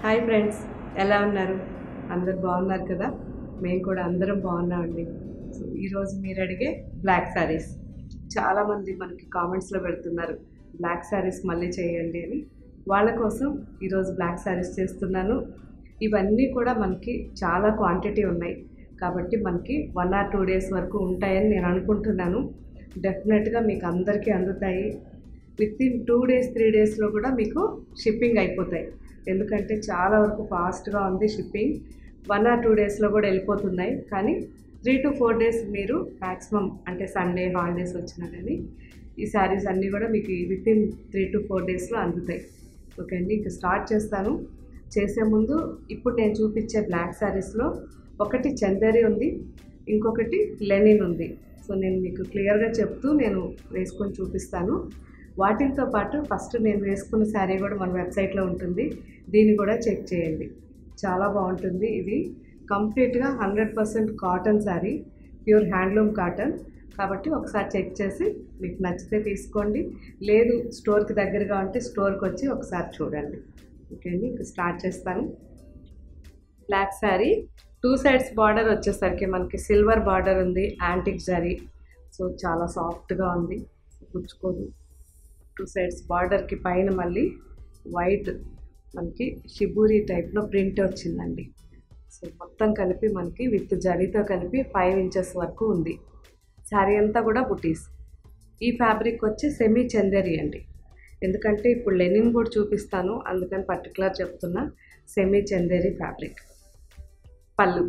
hi friends ఎలా ఉన్నారు అందరు బాగున్నారు కదా మేము కూడా అందరం బాగున్నామండి సో ఈరోజు మీరు అడిగే బ్లాక్ శారీస్ చాలామంది మనకి కామెంట్స్లో పెడుతున్నారు బ్లాక్ శారీస్ మళ్ళీ చేయండి అని వాళ్ళ కోసం ఈరోజు బ్లాక్ శారీస్ చేస్తున్నాను ఇవన్నీ కూడా మనకి చాలా క్వాంటిటీ ఉన్నాయి కాబట్టి మనకి వన్ ఆర్ టూ డేస్ వరకు ఉంటాయని నేను అనుకుంటున్నాను డెఫినెట్గా మీకు అందరికీ అందుతాయి within two days three డేస్లో కూడా మీకు షిప్పింగ్ అయిపోతాయి ఎందుకంటే చాలా వరకు ఫాస్ట్గా ఉంది షిప్పింగ్ వన్ ఆర్ టూ డేస్లో కూడా వెళ్ళిపోతున్నాయి కానీ త్రీ టు ఫోర్ డేస్ మీరు మ్యాక్సిమం అంటే సండే హాలిడేస్ వచ్చినా కానీ ఈ శారీస్ అన్నీ కూడా మీకు within three to four డేస్లో అందుతాయి ఓకే అండి ఇంక స్టార్ట్ చేస్తాను చేసే ముందు ఇప్పుడు నేను చూపించే బ్లాక్ శారీస్లో ఒకటి చందేరి ఉంది ఇంకొకటి లెనిన్ ఉంది సో నేను మీకు క్లియర్గా చెప్తూ నేను వేసుకొని చూపిస్తాను వాటితో పాటు ఫస్ట్ నేను వేసుకున్న శారీ కూడా మన వెబ్సైట్లో ఉంటుంది దీన్ని కూడా చెక్ చేయండి చాలా బాగుంటుంది ఇది కంప్లీట్గా hundred percent cotton sari pure handloom cotton కాబట్టి ఒకసారి చెక్ చేసి మీకు నచ్చితే తీసుకోండి లేదు స్టోర్కి దగ్గరగా ఉంటే స్టోర్కి వచ్చి ఒకసారి చూడండి ఓకే అండి ఇంకా స్టార్ట్ చేస్తాను black sari two sides border వచ్చేసరికి మనకి సిల్వర్ బార్డర్ ఉంది యాంటిక్ జరీ సో చాలా సాఫ్ట్గా ఉంది గుచ్చుకోదు టూ సైడ్స్ బార్డర్కి పైన మళ్ళీ వైట్ మనకి షిబూరి టైప్లో ప్రింట్ వచ్చిందండి సో మొత్తం కలిపి మనకి విత్ జరీతో కలిపి ఫైవ్ ఇంచెస్ వరకు ఉంది శారీ అంతా కూడా బుటీస్ ఈ ఫ్యాబ్రిక్ వచ్చి సెమీ చందేరి అండి ఎందుకంటే ఇప్పుడు లెనిన్ కూడా చూపిస్తాను అందుకని పర్టికులర్ చెప్తున్నా semi Chanderi fabric pallu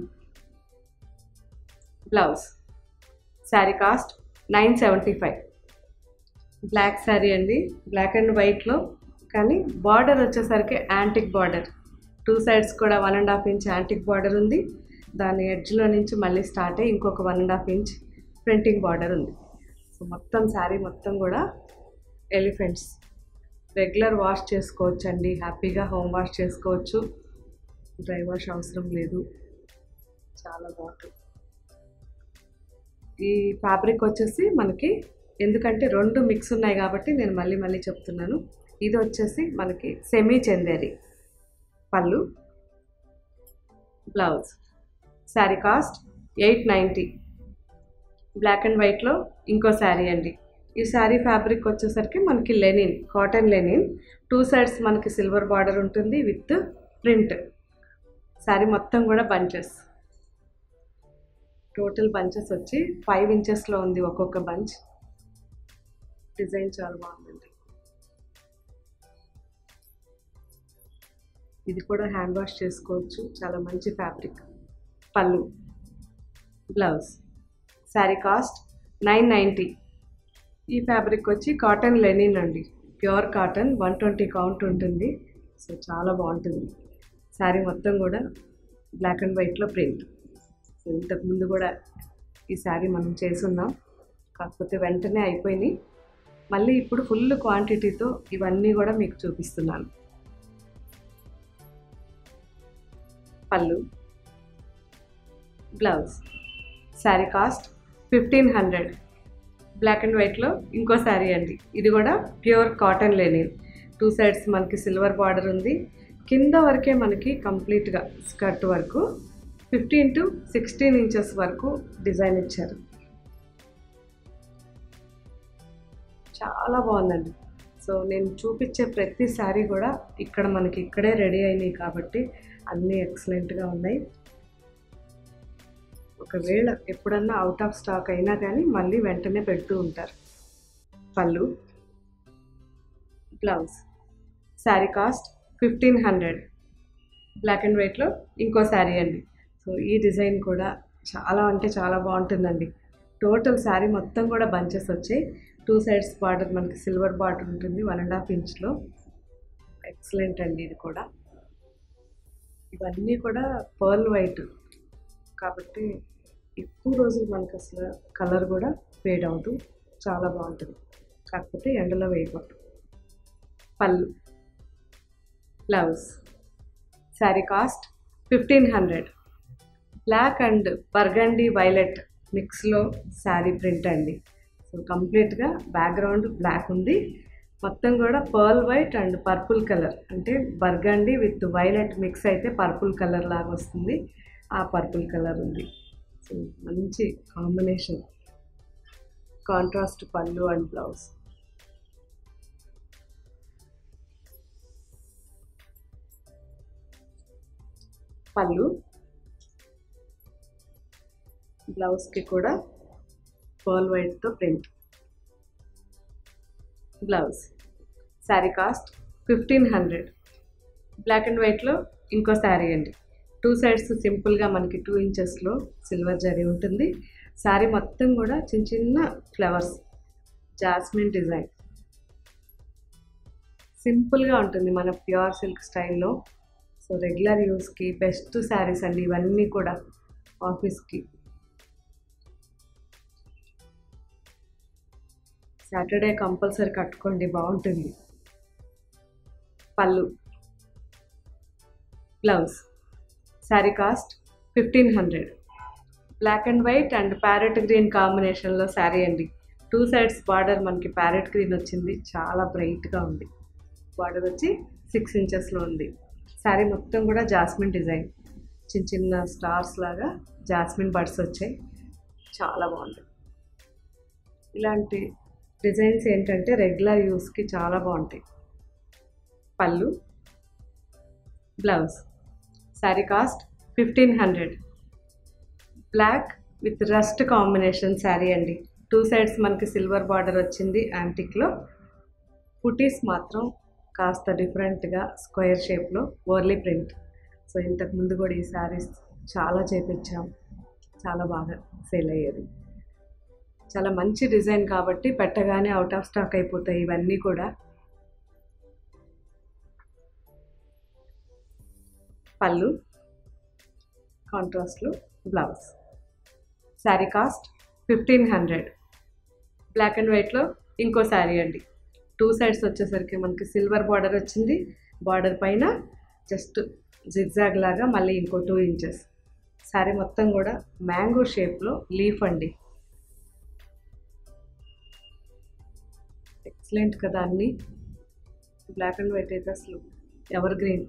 blouse sari cost nine seventy five black sari అండి బ్లాక్ అండ్ వైట్లో కానీ బార్డర్ వచ్చేసరికి యాంటిక్ బార్డర్ టూ సైడ్స్ కూడా one and half inch antique border ఉంది దాని ఎడ్జ్లో నుంచి మళ్ళీ స్టార్ట్ అయ్యి ఇంకొక one and half inch printing border ఉంది సో మొత్తం శారీ మొత్తం కూడా ఎలిఫెంట్స్ రెగ్యులర్ వాష్ చేసుకోవచ్చు అండి హ్యాపీగా హోమ్ వాష్ చేసుకోవచ్చు డ్రై వాష్ అవసరం లేదు చాలా బాగుంటుంది ఈ ఫ్యాబ్రిక్ వచ్చేసి మనకి ఎందుకంటే రెండు మిక్స్ ఉన్నాయి కాబట్టి నేను మళ్ళీ మళ్ళీ చెప్తున్నాను ఇది వచ్చేసి మనకి semi Chanderi pallu blouse sari cost eight ninety black and వైట్లో ఇంకో శారీ అండి ఈ శారీ ఫ్యాబ్రిక్ వచ్చేసరికి మనకి linen cotton linen two sides మనకి సిల్వర్ బార్డర్ ఉంటుంది విత్ ప్రింట్ శారీ మొత్తం కూడా బంచెస్ టోటల్ బంచెస్ వచ్చి ఫైవ్ ఇంచెస్లో ఉంది ఒక్కొక్క బంచ్ డిజైన్ చాలా బాగుందండి ఇది కూడా హ్యాండ్ వాష్ చేసుకోవచ్చు చాలా మంచి fabric pallu blouse sari cost nine ninety ఈ ఫ్యాబ్రిక్ వచ్చి కాటన్ లెనిన్ అండి pure cotton one twenty count ఉంటుంది సో చాలా బాగుంటుంది శారీ మొత్తం కూడా బ్లాక్ అండ్ వైట్లో ప్రింట్ సో ఇంతకుముందు కూడా ఈ శారీ మనం చేసున్నాం కాకపోతే వెంటనే అయిపోయినాయి మళ్ళీ ఇప్పుడు ఫుల్ క్వాంటిటీతో ఇవన్నీ కూడా మీకు చూపిస్తున్నాను pallu blouse sari cost fifteen hundred black and వైట్లో ఇంకో శారీ అండి ఇది కూడా pure cotton linen two sides మనకి సిల్వర్ బార్డర్ ఉంది కింద వరకే మనకి కంప్లీట్గా స్కర్ట్ వరకు ఫిఫ్టీన్ టు సిక్స్టీన్ ఇంచెస్ వరకు డిజైన్ ఇచ్చారు చాలా బాగుందండి సో నేను చూపించే ప్రతి శారీ కూడా ఇక్కడ మనకి ఇక్కడే రెడీ అయినాయి కాబట్టి అన్నీ ఎక్సలెంట్గా ఉన్నాయి ఒకవేళ ఎప్పుడన్నా అవుట్ ఆఫ్ స్టాక్ అయినా కానీ మళ్ళీ వెంటనే పెడుతూ ఉంటారు pallu blouse sari cost fifteen hundred black and వైట్లో ఇంకో శారీ అండి సో ఈ డిజైన్ కూడా చాలా అంటే చాలా బాగుంటుందండి టోటల్ శారీ మొత్తం కూడా బంచెస్ వచ్చాయి టూ సైడ్స్ బార్డర్ మనకి సిల్వర్ బార్డర్ ఉంటుంది వన్ అండ్ హాఫ్ ఇంచ్లో ఎక్సలెంట్ అండి ఇది కూడా ఇవన్నీ కూడా పర్ల్ వైట్ కాబట్టి ఎక్కువ రోజులు మనకు అసలు కలర్ కూడా ఫేడ్ అవ్వదు చాలా బాగుంటుంది కాకపోతే ఎండలో వేయకూడదు pallu blouse sari cost fifteen hundred black and burgundy violet మిక్స్లో శారీ ప్రింట్ అండి సో కంప్లీట్గా బ్యాక్గ్రౌండ్ బ్లాక్ ఉంది మొత్తం కూడా pearl white and purple colour అంటే బర్గండి విత్ వైలెట్ మిక్స్ అయితే పర్పుల్ కలర్ లాగా వస్తుంది ఆ పర్పుల్ కలర్ ఉంది సో మంచి combination contrast pallu and blouse pallu బ్లౌజ్కి కూడా పర్ల్ వైట్తో print blouse sari cost fifteen hundred black and వైట్లో ఇంకో శారీ అండి టూ సైడ్స్ సింపుల్గా మనకి టూ ఇంచెస్లో సిల్వర్ జరీ ఉంటుంది శారీ మొత్తం కూడా చిన్న చిన్న ఫ్లవర్స్ జాస్మిన్ డిజైన్ సింపుల్గా ఉంటుంది మన ప్యూర్ సిల్క్ స్టైల్లో సో రెగ్యులర్ యూస్కి బెస్ట్ శారీస్ అండి ఇవన్నీ కూడా ఆఫీస్కి సాటర్డే కంపల్సరీ కట్టుకోండి బాగుంటుంది pallu blouse sari cost fifteen hundred black and white and parrot green కాంబినేషన్లో శారీ అండి టూ సైడ్స్ బార్డర్ మనకి ప్యారెట్ గ్రీన్ వచ్చింది చాలా బ్రైట్గా ఉంది బార్డర్ వచ్చి సిక్స్ ఇంచెస్లో ఉంది శారీ మొత్తం కూడా జాస్మిన్ డిజైన్ చిన్న చిన్న స్టార్స్ లాగా జాస్మిన్ బడ్స్ వచ్చాయి చాలా బాగుంది ఇలాంటి డిజైన్స్ ఏంటంటే రెగ్యులర్ యూస్కి చాలా బాగుంటాయి pallu blouse sari cost fifteen hundred black with rust combination sari అండి టూ సైడ్స్ మనకి సిల్వర్ బార్డర్ వచ్చింది యాంటిక్లో పుటీస్ మాత్రం కాస్త డిఫరెంట్గా స్క్వేర్ షేప్లో ఓర్లీ ప్రింట్ సో ఇంతకు ముందు కూడా ఈ శారీస్ చాలా చేపించాం చాలా బాగా సేల్ అయ్యేది చాలా మంచి డిజైన్ కాబట్టి పెట్టగానే అవుట్ ఆఫ్ స్టాక్ అయిపోతాయి ఇవన్నీ కూడా పళ్ళు కాంట్రాస్ట్లు blouse sari cost fifteen hundred black and వైట్లో ఇంకో శారీ అండి టూ సైడ్స్ వచ్చేసరికి మనకి సిల్వర్ బార్డర్ వచ్చింది బార్డర్ పైన జస్ట్ జిగ్జాగ్ లాగా మళ్ళీ ఇంకో టూ ఇంచెస్ శారీ మొత్తం కూడా మ్యాంగో షేప్లో లీఫ్ అండి ఎక్సలెంట్ కదా అన్నీ బ్లాక్ అండ్ వైట్ అయితే అసలు ఎవర్ గ్రీన్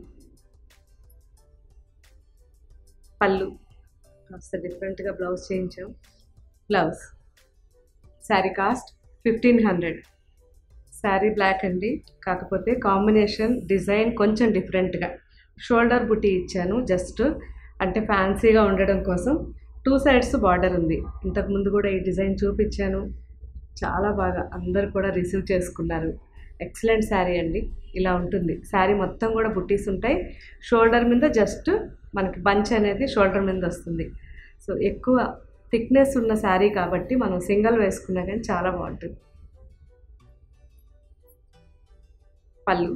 పళ్ళు కాస్త డిఫరెంట్గా బ్లౌజ్ చేయించాం blouse sari cost fifteen hundred sari black అండి కాకపోతే కాంబినేషన్ డిజైన్ కొంచెం డిఫరెంట్గా షోల్డర్ బుట్టి ఇచ్చాను జస్ట్ అంటే ఫ్యాన్సీగా ఉండడం కోసం టూ సైడ్స్ బార్డర్ ఉంది ఇంతకుముందు కూడా ఈ డిజైన్ చూపించాను చాలా బాగా అందరు కూడా రిసీవ్ చేసుకున్నారు ఎక్సలెంట్ శారీ అండి ఇలా ఉంటుంది శారీ మొత్తం కూడా బుట్టీస్ ఉంటాయి షోల్డర్ మీద జస్ట్ మనకి బంచ్ అనేది షోల్డర్ మీద వస్తుంది సో ఎక్కువ థిక్నెస్ ఉన్న శారీ కాబట్టి మనం సింగిల్ వేసుకున్నా కానీ చాలా బాగుంటుంది pallu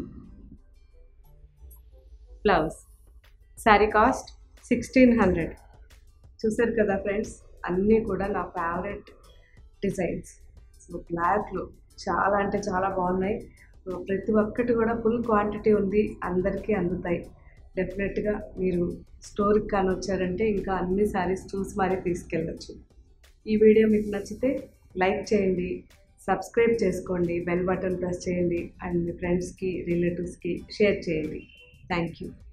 blouse sari cost sixteen hundred చూసారు కదా ఫ్రెండ్స్ అన్నీ కూడా నా ఫేవరెట్ డిజైన్స్ సో బ్లాక్లో చాలా అంటే చాలా బాగున్నాయి సో ప్రతి ఒక్కటి కూడా ఫుల్ క్వాంటిటీ ఉంది అందరికీ అందుతాయి డెఫినెట్గా మీరు స్టోర్కి కానీ వచ్చారంటే ఇంకా అన్ని శారీస్ చూసి మరీ తీసుకెళ్ళచ్చు ఈ వీడియో మీకు నచ్చితే లైక్ చేయండి సబ్స్క్రైబ్ చేసుకోండి బెల్ బటన్ ప్రెస్ చేయండి అండ్ మీ ఫ్రెండ్స్కి రిలేటివ్స్కి షేర్ చేయండి థ్యాంక్ యూ